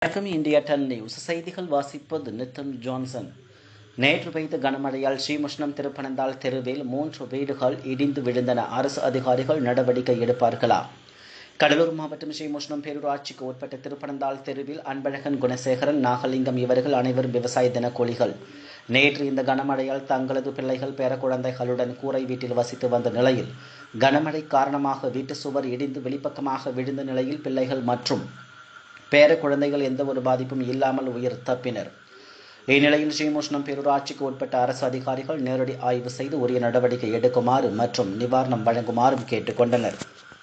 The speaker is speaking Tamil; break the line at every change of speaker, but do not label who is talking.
வணக்கம் இந்தியா டென் நியூஸ் செய்திகள் வாசிப்பது நித்தன் ஜான்சன் நேற்று பெய்த கனமழையால் ஸ்ரீமுஷ்ணம் திருப்பனந்தாள் தெருவில் மூன்று வீடுகள் இடிந்து விழுந்தன அரசு அதிகாரிகள் நடவடிக்கை எடுப்பார்களா கடலூர் மாவட்டம் ஸ்ரீமுஷ்ணம் பேரூராட்சிக்கு உட்பட்ட திருப்பனந்தாள் தெருவில் அன்பழகன் குணசேகரன் நாகலிங்கம் இவர்கள் அனைவரும் விவசாய தினக்கூலிகள் நேற்று இந்த கனமழையால் தங்களது பிள்ளைகள் பேரக்குழந்தைகளுடன் கூரை வீட்டில் வசித்து வந்த நிலையில் கனமழை காரணமாக வீட்டு சுவர் இடிந்து வெளிப்பக்கமாக விழுந்த நிலையில் பிள்ளைகள் மற்றும் பேர குழந்தைகள் எந்த ஒரு பாதிப்பும் இல்லாமல் உயிர் தப்பினர் இந்நிலையில் ஸ்ரீமுஷ்ணம் பேரூராட்சிக்கு உட்பட்ட அரசு அதிகாரிகள் நேரடி ஆய்வு செய்து உரிய நடவடிக்கை எடுக்குமாறு மற்றும் நிவாரணம் வழங்குமாறும் கேட்டுக்கொண்டனர்